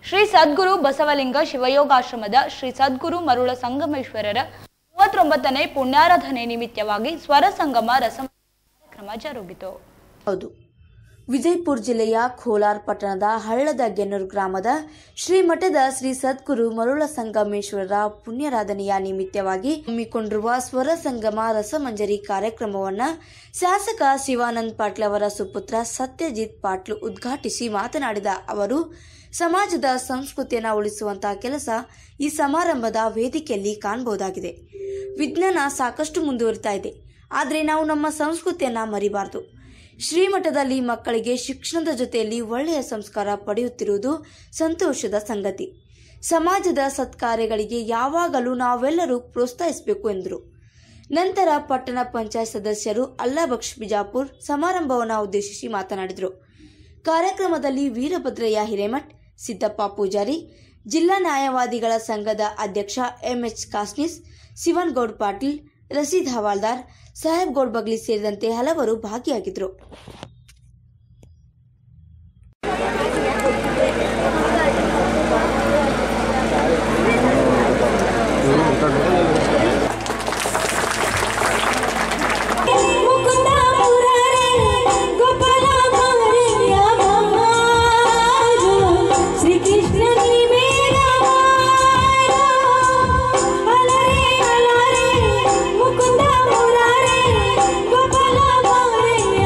ಶ್ರೀ ಸದ್ಗುರು ಬಸವಲಿಂಗ ಶಿವಯೋಗಾಶ್ರಮದ ಶ್ರೀ ಸದ್ಗುರು ಮರುಳ ಸಂಗಮೇಶ್ವರರ ಮೂವತ್ತೊಂಬತ್ತನೇ ಪುಣ್ಯಾರಾಧನೆ ನಿಮಿತ್ತವಾಗಿ ಸ್ವರ ಸಂಗಮ ರಸ ಕಾರ್ಯಕ್ರಮ ಜರುಗಿತು ಹೌದು ವಿಜಯಪುರ ಜಿಲ್ಲೆಯ ಕೋಲಾರ್ ಪಟ್ಟಣದ ಹಳ್ಳದ ಗೆನ್ನೂರು ಗ್ರಾಮದ ಶ್ರೀಮಠದ ಶ್ರೀ ಸದ್ಗುರು ಮರುಳ ಸಂಗಮೇಶ್ವರರ ಪುಣ್ಯರಾಧನೆಯ ನಿಮಿತ್ತವಾಗಿ ಹಮ್ಮಿಕೊಂಡಿರುವ ಸ್ವರ ಸಂಗಮ ರಸಮಂಜರಿ ಕಾರ್ಯಕ್ರಮವನ್ನು ಶಾಸಕ ಶಿವಾನಂದ್ ಪಾಟ್ಲ್ ಅವರ ಸುಪುತ್ರ ಸತ್ಯಜಿತ್ ಪಾಟ್ಲ್ ಉದ್ಘಾಟಿಸಿ ಮಾತನಾಡಿದ ಅವರು ಸಮಾಜದ ಸಂಸ್ಕೃತಿಯನ್ನು ಉಳಿಸುವಂತಹ ಕೆಲಸ ಈ ಸಮಾರಂಭದ ವೇದಿಕೆಯಲ್ಲಿ ಕಾಣಬಹುದಾಗಿದೆ ವಿಜ್ಞಾನ ಸಾಕಷ್ಟು ಮುಂದುವರಿತಾ ಇದೆ ಆದರೆ ನಾವು ನಮ್ಮ ಸಂಸ್ಕೃತಿಯನ್ನ ಮರಿಬಾರದು ಶ್ರೀಮಠದಲ್ಲಿ ಮಕ್ಕಳಿಗೆ ಶಿಕ್ಷಣದ ಜೊತೆಯಲ್ಲಿ ಒಳ್ಳೆಯ ಸಂಸ್ಕಾರ ಪಡೆಯುತ್ತಿರುವುದು ಸಂತೋಷದ ಸಂಗತಿ ಸಮಾಜದ ಸತ್ಕಾರ್ಯಗಳಿಗೆ ಯಾವಾಗಲೂ ನಾವೆಲ್ಲರೂ ಪ್ರೋತ್ಸಾಹಿಸಬೇಕು ಎಂದರು ನಂತರ ಪಟ್ಟಣ ಪಂಚಾಯತ್ ಸದಸ್ಯರು ಅಲ್ಲಾಬಕ್ಷ್ ಬಿಜಾಪುರ್ ಸಮಾರಂಭವನ್ನು ಉದ್ದೇಶಿಸಿ ಮಾತನಾಡಿದರು ಕಾರ್ಯಕ್ರಮದಲ್ಲಿ ವೀರಭದ್ರಯ್ಯ ಹಿರೇಮಠ್ ಸಿದ್ದಪ್ಪ ಪೂಜಾರಿ ಜಿಲ್ಲಾ ನ್ಯಾಯವಾದಿಗಳ ಸಂಘದ ಅಧ್ಯಕ್ಷ ಎಂಎಚ್ ಕಾಸ್ನಿಸ್ ಶಿವನ್ಗೌಡ್ ಪಾಟೀಲ್ ರಸೀದ್ ಹವಾಲ್ದಾರ್ ಸಾಹೇಬ್ ಗೌಡ್ ಬಗ್ಲಿ ಸೇರಿದಂತೆ ಹಲವರು ಭಾಗಿಯಾಗಿದ್ದರು ಮುಕುಂದ ಮುರಾರೆ ಗೋಪಾಲ ಮಾರಯ್ಯ ಬಾರು ಶ್ರೀಕೃಷ್ಣ ನೀ ಮೇರ ಬಾರು ಅಲರೆ ಅಲರೆ ಮುಕುಂದ ಮುರಾರೆ ಗೋಪಾಲ ಮಾರಯ್ಯ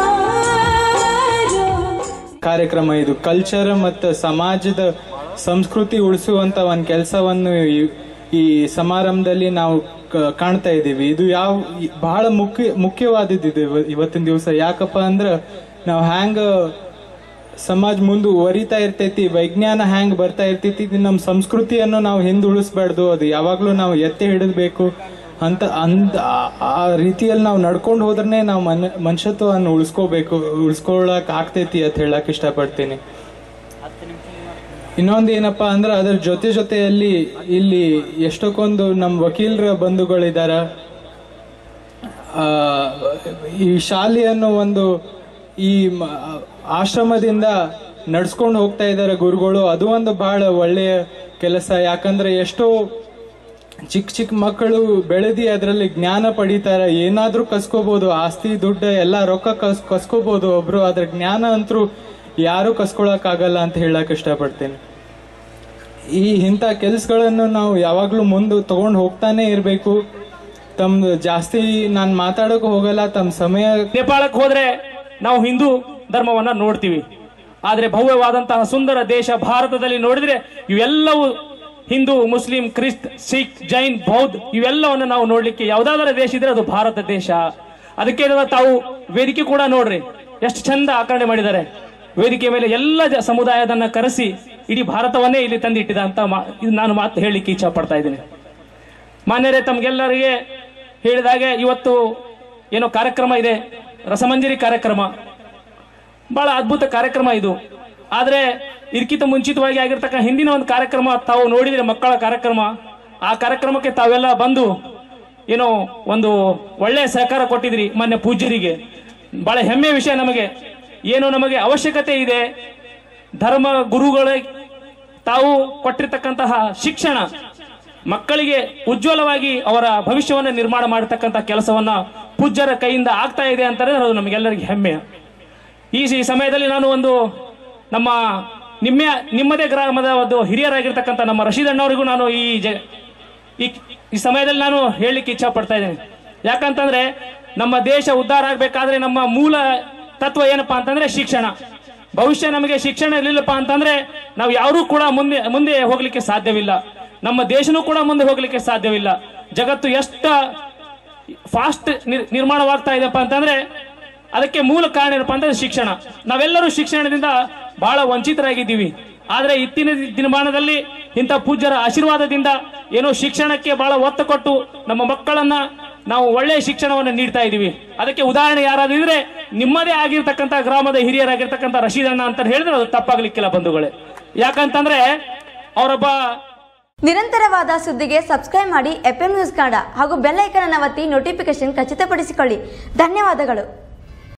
ಬಾರು ಕಾರ್ಯಕ್ರಮ ಇದು ಕಲ್ಚರ್ ಮತ್ತು ಸಮಾಜದ ಸಂಸ್ಕೃತಿ ಉಳಿಸುವಂತ ಒಂದು ಕೆಲಸವನ್ನು ಈ ಸಮಾರಂಭದಲ್ಲಿ ನಾವು ಕ- ಕಾಣ್ತಾ ಇದ್ದೀವಿ ಇದು ಯಾವ ಈ- ಬಹಳ ಮುಖ್ಯ ಮುಖ್ಯವಾದದ್ದು ಇದು ಇವ- ಇವತ್ತಿನ ದಿವಸ ಯಾಕಪ್ಪ ಅಂದ್ರೆ ನಾವು ಹ್ಯಾಂಗ ಸಮಾಜ ಮುಂದುವರಿತಾ ಇರ್ತೈತಿ ವಿಜ್ಞಾನ ಹ್ಯಾಂಗ್ ಬರ್ತಾ ಇರ್ತೈತಿ ಇದು ನಮ್ಮ ಸಂಸ್ಕೃತಿಯನ್ನು ನಾವು ಹಿಂದುಳಿಸ್ಬಾರ್ದು ಅದು ಯಾವಾಗ್ಲೂ ನಾವು ಎತ್ತಿ ಹಿಡಿದ್ಬೇಕು ಅಂತ ಅಂದ ಆ- ಆ ರೀತಿಯಲ್ಲಿ ನಾವು ನಡ್ಕೊಂಡು ಹೋದ್ರೆ ನಾವು ಮನ ಮನುಷ್ಯತ್ವವನ್ನು ಉಳಿಸ್ಕೋಬೇಕು ಉಳಿಸ್ಕೊಳಕ್ ಆಗ್ತೈತಿ ಅಂತ ಹೇಳಕ್ ಇಷ್ಟಪಡ್ತೀನಿ ಇನ್ನೊಂದು ಏನಪ್ಪಾ ಅಂದ್ರೆ ಅದ್ರ ಜೊತೆ ಜೊತೆಯಲ್ಲಿ ಇಲ್ಲಿ ಎಷ್ಟಕ್ಕೊಂದು ನಮ್ಮ ವಕೀಲರ ಬಂಧುಗಳಿದಾರ ಆ, ಈ ಶಾಲೆಯನ್ನು ಒಂದು ಈ ಮ- ಆಶ್ರಮದಿಂದ ನಡ್ಸ್ಕೊಂಡು ಹೋಗ್ತಾ ಇದ್ದಾರೆ ಗುರುಗಳು ಅದು ಒಂದು ಬಹಳ ಒಳ್ಳೆಯ ಕೆಲಸ ಯಾಕಂದ್ರೆ ಎಷ್ಟೋ ಚಿಕ್ಕ ಚಿಕ್ಕ ಮಕ್ಕಳು ಬೆಳೆದಿ ಅದರಲ್ಲಿ ಜ್ಞಾನ ಪಡಿತಾರೆ ಏನಾದ್ರೂ ಕಸ್ಕೋಬಹುದು ಆಸ್ತಿ ದುಡ್ಡು ಎಲ್ಲ ರೊಕ್ಕ ಕಸ್ ಕಸ್ಕೋಬಹುದು ಒಬ್ರು ಅದ್ರ ಜ್ಞಾನ ಅಂತೂ ಯಾರು ಕಸ್ಕೊಳಕ್ ಆಗಲ್ಲ ಅಂತ ಹೇಳಕ್ ಇಷ್ಟಪಡ್ತೀನಿ ಈ ಇಂಥ ಕೆಲ್ಸಗಳನ್ನು ನಾವು ಯಾವಾಗ್ಲೂ ಮುಂದೆ ತಗೊಂಡು ಹೋಗ್ತಾನೆ ಇರಬೇಕು ತಮ್ದು ಜಾಸ್ತಿ ನಾನು ಮಾತಾಡೋಕೆ ಹೋಗಲ್ಲ ತಮ್ಮ ಸಮಯ ನೇಪಾಳಕ್ಕೆ ಹೋದ್ರೆ ನಾವು ಹಿಂದೂ ಧರ್ಮವನ್ನ ನೋಡ್ತೀವಿ ಆದ್ರೆ ಭವ್ಯವಾದಂತಹ ಸುಂದರ ದೇಶ ಭಾರತದಲ್ಲಿ ನೋಡಿದ್ರೆ ಇವೆಲ್ಲವೂ ಹಿಂದೂ ಮುಸ್ಲಿಂ ಕ್ರಿಸ್ತ್ ಸಿಖ್ ಜೈನ್ ಬೌದ್ಧ ಇವೆಲ್ಲವನ್ನು ನಾವು ನೋಡ್ಲಿಕ್ಕೆ ಯಾವ್ದಾದ್ರ ದೇಶ ಇದ್ರೆ ಅದು ಭಾರತ ದೇಶ ಅದಕ್ಕೆ ಏನಾದ್ರು ತಾವು ವೇದಿಕೆ ಕೂಡ ನೋಡ್ರಿ ಎಷ್ಟು ಚಂದ ಆಕರಣೆ ಮಾಡಿದ್ದಾರೆ ವೇದಿಕೆ ಮೇಲೆ ಎಲ್ಲ ಜ- ಸಮುದಾಯದನ್ನ ಕರೆಸಿ ಇಡೀ ಭಾರತವನ್ನೇ ಇಲ್ಲಿ ತಂದಿಟ್ಟಿದ ಅಂತ ಮಾ- ಇದು ನಾನು ಮಾತು ಹೇಳಲಿಕ್ಕೆ ಇಚ್ಛಾ ಪಡ್ತಾ ಇದ್ದೀನಿ ಮಾನ್ಯರೇ ತಮ್ಗೆಲ್ಲರಿಗೆ ಹೇಳಿದಾಗೆ ಇವತ್ತು ಏನೋ ಕಾರ್ಯಕ್ರಮ ಇದೆ ರಸಮಂಜರಿ ಕಾರ್ಯಕ್ರಮ ಬಹಳ ಅದ್ಭುತ ಕಾರ್ಯಕ್ರಮ ಇದು ಆದ್ರೆ ಇದಕ್ಕಿಂತ ಮುಂಚಿತವಾಗಿ ಆಗಿರ್ತಕ್ಕ ಹಿಂದಿನ ಒಂದು ಕಾರ್ಯಕ್ರಮ ತಾವು ನೋಡಿದ್ರೆ ಮಕ್ಕಳ ಕಾರ್ಯಕ್ರಮ ಆ ಕಾರ್ಯಕ್ರಮಕ್ಕೆ ತಾವೆಲ್ಲ ಬಂದು ಏನೋ ಒಂದು ಒಳ್ಳೆಯ ಸಹಕಾರ ಕೊಟ್ಟಿದ್ರಿ ಮಾನ್ಯ ಪೂಜ್ಯರಿಗೆ ಬಹಳ ಹೆಮ್ಮೆಯ ವಿಷಯ ನಮಗೆ ಏನು ನಮಗೆ ಅವಶ್ಯಕತೆ ಇದೆ ಧರ್ಮ ಗುರುಗಳ ತಾವು ಕೊಟ್ಟಿರ್ತಕ್ಕಂತಹ ಶಿಕ್ಷಣ ಮಕ್ಕಳಿಗೆ ಉಜ್ವಲವಾಗಿ ಅವರ ಭವಿಷ್ಯವನ್ನು ನಿರ್ಮಾಣ ಮಾಡತಕ್ಕಂಥ ಕೆಲಸವನ್ನ ಪೂಜ್ಯರ ಕೈಯಿಂದ ಆಗ್ತಾ ಇದೆ ಅಂತಾರೆ ಅದು ನಮಗೆಲ್ಲರಿಗೆ ಹೆಮ್ಮೆ ಈ ಈ ಸಮಯದಲ್ಲಿ ನಾನು ಒಂದು ನಮ್ಮ ನಿಮ್ಮ ನಿಮ್ಮದೇ ಗ್ರಾಮದ ಒಂದು ಹಿರಿಯರಾಗಿರ್ತಕ್ಕಂಥ ನಮ್ಮ ರಶೀದ್ ಅಣ್ಣವರಿಗೂ ನಾನು ಈ ಜ ಈ ಈ ಸಮಯದಲ್ಲಿ ನಾನು ಹೇಳಲಿಕ್ಕೆ ಇಚ್ಛಾ ಪಡ್ತಾ ಇದ್ದೇನೆ ಯಾಕಂತಂದ್ರೆ ನಮ್ಮ ದೇಶ ಉದ್ಧಾರ ಆಗ್ಬೇಕಾದ್ರೆ ನಮ್ಮ ಮೂಲ ತತ್ವ ಏನಪ್ಪಾ ಅಂತಂದ್ರೆ ಶಿಕ್ಷಣ ಭವಿಷ್ಯ ನಮಗೆ ಶಿಕ್ಷಣ ಇರಲಿಲ್ಲಪ್ಪ ಅಂತಂದ್ರೆ ನಾವು ಯಾರೂ ಕೂಡ ಮುಂದೆ ಮುಂದೆ ಹೋಗ್ಲಿಕ್ಕೆ ಸಾಧ್ಯವಿಲ್ಲ ನಮ್ಮ ದೇಶನೂ ಕೂಡ ಮುಂದೆ ಹೋಗ್ಲಿಕ್ಕೆ ಸಾಧ್ಯವಿಲ್ಲ ಜಗತ್ತು ಎಷ್ಟ ಫಾಸ್ಟ್ ನಿರ್ಮಾಣವಾಗ್ತಾ ಇದೆಪ್ಪ ಅಂತಂದ್ರೆ ಅದಕ್ಕೆ ಮೂಲ ಕಾರಣ ಏನಪ್ಪಾ ಅಂತಂದ್ರೆ ಶಿಕ್ಷಣ ನಾವೆಲ್ಲರೂ ಶಿಕ್ಷಣದಿಂದ ಬಹಳ ವಂಚಿತರಾಗಿದ್ದೀವಿ ಆದ್ರೆ ಇತ್ತಿನ ದಿನಮಾನದಲ್ಲಿ ಇಂಥ ಪೂಜ್ಯರ ಆಶೀರ್ವಾದದಿಂದ ಏನೋ ಶಿಕ್ಷಣಕ್ಕೆ ಬಹಳ ಒತ್ತು ಕೊಟ್ಟು ನಮ್ಮ ಮಕ್ಕಳನ್ನ ನಾವು ಒಳ್ಳೆಯ ಶಿಕ್ಷಣವನ್ನು ನೀಡ್ತಾ ಇದ್ದೀವಿ ಅದಕ್ಕೆ ಉದಾಹರಣೆ ಯಾರಾದ್ರೂ ಇದ್ರೆ ನಿಮ್ಮದೇ ಆಗಿರ್ತಕ್ಕಂಥ ಗ್ರಾಮದ ಹಿರಿಯರಾಗಿರ್ತಕ್ಕಂಥ ರಶೀದ್ ಅಣ್ಣ ಅಂತ ಹೇಳಿದ್ರೆ ಅದು ತಪ್ಪಾಗ್ಲಿಕ್ಕಿಲ್ಲ ಬಂಧುಗಳೇ ಯಾಕಂತಂದ್ರೆ ಅವರೊಬ್ಬ ನಿರಂತರವಾದ ಸುದ್ದಿಗೆ ಸಬ್ಸ್ಕ್ರೈಬ್ ಮಾಡಿ ಎಫ್ಎಂ ನ್ಯೂಸ್ ಕನ್ನಡ ಹಾಗೂ ಬೆಲ್ ಐಕನ್ ಅನ್ನು ಒತ್ತಿ ನೋಟಿಫಿಕೇಶನ್ ಖಚಿತಪಡಿಸಿಕೊಳ್ಳಿ ಧನ್ಯವಾದಗಳು